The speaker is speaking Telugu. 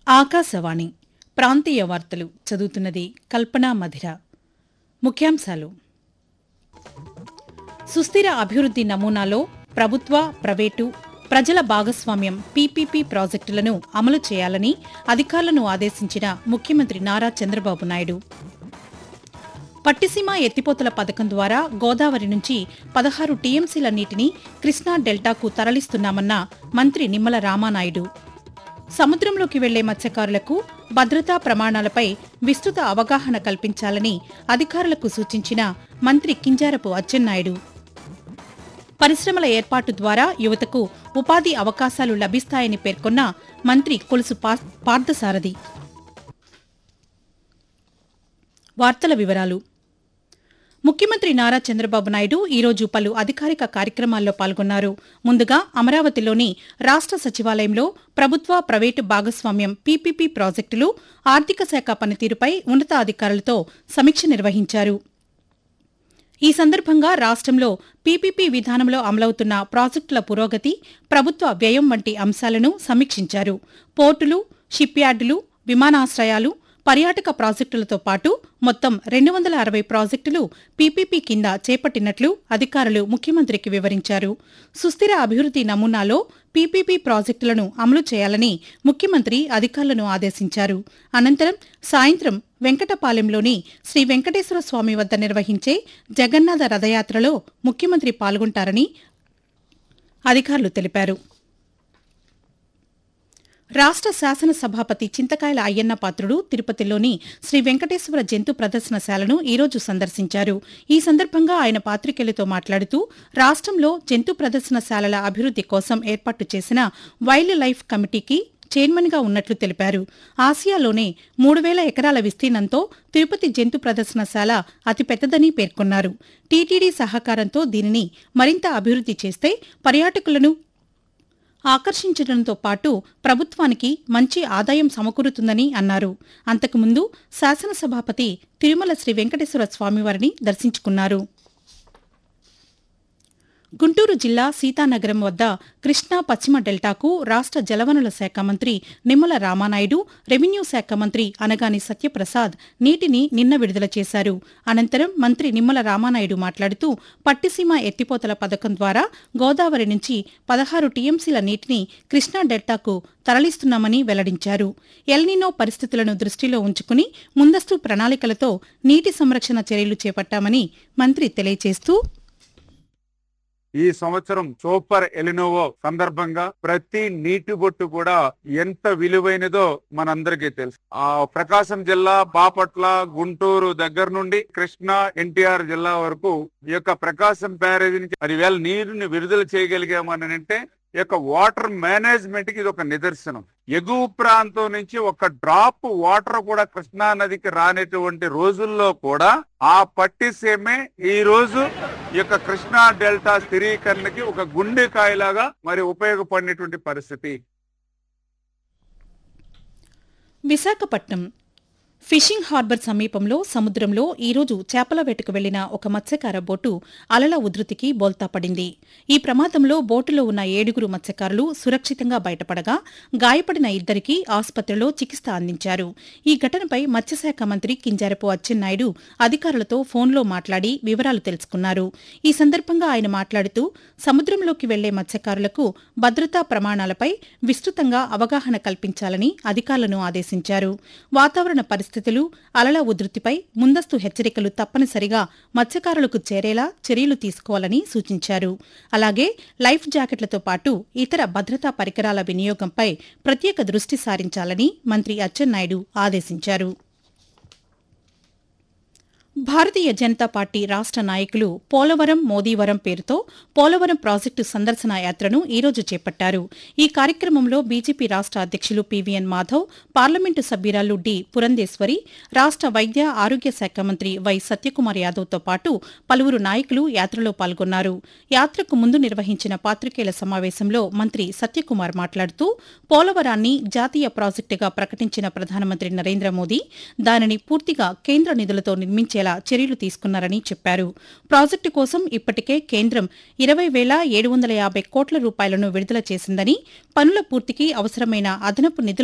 ఆకాశవాణి ప్రాంతీయ వార్తలు చదువుతున్నది కల్పనా మధిర ముఖ్యాంశాలు సుస్థిర అభివృద్ది నమూనాలో ప్రభుత్వ ప్రైవేటు ప్రజల భాగస్వామ్యం పీపీపీ ప్రాజెక్టులను అమలు చేయాలని అధికారులను ఆదేశించిన ముఖ్యమంత్రి నారా చంద్రబాబు నాయుడు పట్టిసీమ ఎత్తిపోతల పథకం ద్వారా గోదావరి నుంచి పదహారు టీఎంసీల నీటిని కృష్ణా డెల్టాకు తరలిస్తున్నామన్న మంత్రి నిమ్మల రామానాయుడు సముద్రంలోకి వెళ్లే మత్స్యకారులకు భద్రతా ప్రమాణాలపై విస్తృత అవగాహన కల్పించాలని అధికారులకు సూచించిన మంత్రి కింజారపు అచ్చెన్నాయుడు పరిశ్రమల ఏర్పాటు ద్వారా యువతకు ఉపాధి అవకాశాలు లభిస్తాయని పేర్కొన్న మంత్రి కొలుసు పా- పార్థసారథి వార్తల వివరాలు ముఖ్యమంత్రి నారా చంద్రబాబు నాయుడు ఈరోజు పలు అధికారిక కార్యక్రమాల్లో పాల్గొన్నారు ముందుగా అమరావతిలోని రాష్ట సచివాలయంలో ప్రభుత్వ ప్రైవేటు భాగస్వామ్యం పీపీపీ ప్రాజెక్టులు ఆర్థిక శాఖ పనితీరుపై ఉన్నతాధికారులతో సమీక్ష నిర్వహించారు ఈ సందర్భంగా రాష్ట్రంలో పీపీపీ విధానంలో అమలవుతున్న ప్రాజెక్టుల పురోగతి ప్రభుత్వ వ్యయం వంటి అంశాలను సమీక్షించారు పోర్టులు షిప్ యార్డులు విమానాశ్రయాలు పర్యాటక ప్రాజెక్టులతో పాటు మొత్తం రెండు వందల అరవై ప్రాజెక్టులు పీపీపీ కింద చేపట్టినట్లు అధికారులు ముఖ్యమంత్రికి వివరించారు సుస్థిర అభివృద్ది నమూనాలో పీపీపీ ప్రాజెక్టులను అమలు చేయాలని ముఖ్యమంత్రి అధికారులను ఆదేశించారు అనంతరం సాయంత్రం వెంకటపాలెంలోని శ్రీ వెంకటేశ్వర స్వామి వద్ద నిర్వహించే జగన్నాథ రథయాత్రలో ముఖ్యమంత్రి పాల్గొంటారని అధికారులు తెలిపారు రాష్ట శాసనసభాపతి చింతకాయల అయ్యన్న పాత్రుడు తిరుపతిలోని శ్రీ వెంకటేశ్వర జంతు ప్రదర్శనశాలను ఈరోజు సందర్శించారు ఈ సందర్భంగా ఆయన పాత్రికేయులతో మాట్లాడుతూ రాష్ట్రంలో జంతు ప్రదర్శనశాలల అభివృద్ది కోసం ఏర్పాటు చేసిన వైల్డ్ లైఫ్ కమిటీకి చైర్మన్గా ఉన్నట్లు తెలిపారు ఆసియాలోనే మూడు వేల ఎకరాల విస్తీర్ణంతో తిరుపతి జంతు ప్రదర్శనశాల అతిపెద్దదని పేర్కొన్నారు టీటీడీ సహకారంతో దీనిని మరింత అభివృద్ది చేస్తే పర్యాటకులను ఆకర్షించడంతో పాటు ప్రభుత్వానికి మంచి ఆదాయం సమకూరుతుందని అన్నారు అంతకుముందు శాసనసభాపతి తిరుమల శ్రీ వెంకటేశ్వర స్వామివారిని దర్శించుకున్నారు గుంటూరు జిల్లా సీతానగరం వద్ద కృష్ణా పశ్చిమ డెల్టాకు రాష్ట జలవనరుల శాఖ మంత్రి నిమ్మల రామానాయుడు రెవెన్యూ శాఖ మంత్రి అనగాని సత్యప్రసాద్ నీటిని నిన్న విడుదల చేశారు అనంతరం మంత్రి నిమ్మల రామానాయుడు మాట్లాడుతూ పట్టిసీమ ఎత్తిపోతల పథకం ద్వారా గోదావరి నుంచి పదహారు టీఎంసీల నీటిని కృష్ణా డెల్టాకు తరలిస్తున్నామని వెల్లడించారు ఎల్నినో పరిస్థితులను దృష్టిలో ఉంచుకుని ముందస్తు ప్రణాళికలతో నీటి సంరక్షణ చర్యలు చేపట్టామని మంత్రి తెలియజేస్తూ ఈ సంవత్సరం సూపర్ ఎలినోవో సందర్భంగా ప్రతి నీటి బొట్టు కూడా ఎంత విలువైనదో మనందరికీ తెలుసు ఆ ప్రకాశం జిల్లా బాపట్ల గుంటూరు దగ్గర నుండి కృష్ణా ఎన్టీఆర్ జిల్లా వరకు ఈ యొక్క ప్రకాశం బ్యారేజ్ నుంచి అది వేళ నీరుని విడుదల చేయగలిగామని అంటే ఈ యొక్క వాటర్ మేనేజ్మెంట్ కి ఇది ఒక నిదర్శనం ఎగువ ప్రాంతం నుంచి ఒక డ్రాప్ వాటర్ కూడా కృష్ణా నదికి రానటువంటి రోజుల్లో కూడా ఆ పట్టిసీమే ఈ రోజు ఈ యొక్క కృష్ణా డెల్టా స్థిరీకరణకి ఒక గుండెకాయలాగా మరి ఉపయోగపడినటువంటి పరిస్థితి విశాఖపట్నం ఫిషింగ్ హార్బర్ సమీపంలో సముద్రంలో ఈరోజు చేపల వేటకు వెళ్లిన ఒక మత్స్యకార బోటు అలల ఉధృతికి బోల్తా పడింది ఈ ప్రమాదంలో బోటులో ఉన్న ఏడుగురు మత్స్యకారులు సురక్షితంగా బయటపడగా గాయపడిన ఇద్దరికి ఆసుపత్రిలో చికిత్స అందించారు ఈ ఘటనపై మత్స్యశాఖ మంత్రి కింజారపు అచ్చెన్నాయుడు అధికారులతో ఫోన్లో మాట్లాడి వివరాలు తెలుసుకున్నారు ఈ సందర్భంగా ఆయన మాట్లాడుతూ సముద్రంలోకి వెళ్లే మత్స్యకారులకు భద్రతా ప్రమాణాలపై విస్తృతంగా అవగాహన కల్పించాలని అధికారులను ఆదేశించారు వాతావరణ పరిస్థితులు అలల ఉధృతిపై ముందస్తు హెచ్చరికలు తప్పనిసరిగా మత్స్యకారులకు చేరేలా చర్యలు తీసుకోవాలని సూచించారు అలాగే లైఫ్ జాకెట్లతో పాటు ఇతర భద్రతా పరికరాల వినియోగంపై ప్రత్యేక దృష్టి సారించాలని మంత్రి అచ్చెన్నాయుడు ఆదేశించారు భారతీయ జనతా పార్టీ రాష్ట నాయకులు పోలవరం మోదీవరం పేరుతో పోలవరం ప్రాజెక్టు సందర్శన యాత్రను ఈరోజు చేపట్టారు ఈ కార్యక్రమంలో బీజేపీ రాష్ట అధ్యక్షులు పీవీఎన్ మాధవ్ పార్లమెంటు సభ్యురాలు డి పురంధేశ్వరి రాష్ట వైద్య ఆరోగ్య శాఖ మంత్రి వై సత్యకుమార్ యాదవ్తో పాటు పలువురు నాయకులు యాత్రలో పాల్గొన్నారు యాత్రకు ముందు నిర్వహించిన పాత్రికేయుల సమావేశంలో మంత్రి సత్యకుమార్ మాట్లాడుతూ పోలవరాన్ని జాతీయ ప్రాజెక్టుగా ప్రకటించిన ప్రధానమంత్రి నరేంద్ర మోదీ దానిని పూర్తిగా కేంద్ర నిధులతో నిర్మించేలా చర్యలు తీసుకున్నారని చెప్పారు ప్రాజెక్టు కోసం ఇప్పటికే కేంద్రం ఇరవై వేల ఏడు వందల యాభై కోట్ల రూపాయలను విడుదల చేసిందని పనుల పూర్తికి అవసరమైన అదనపు నిధుల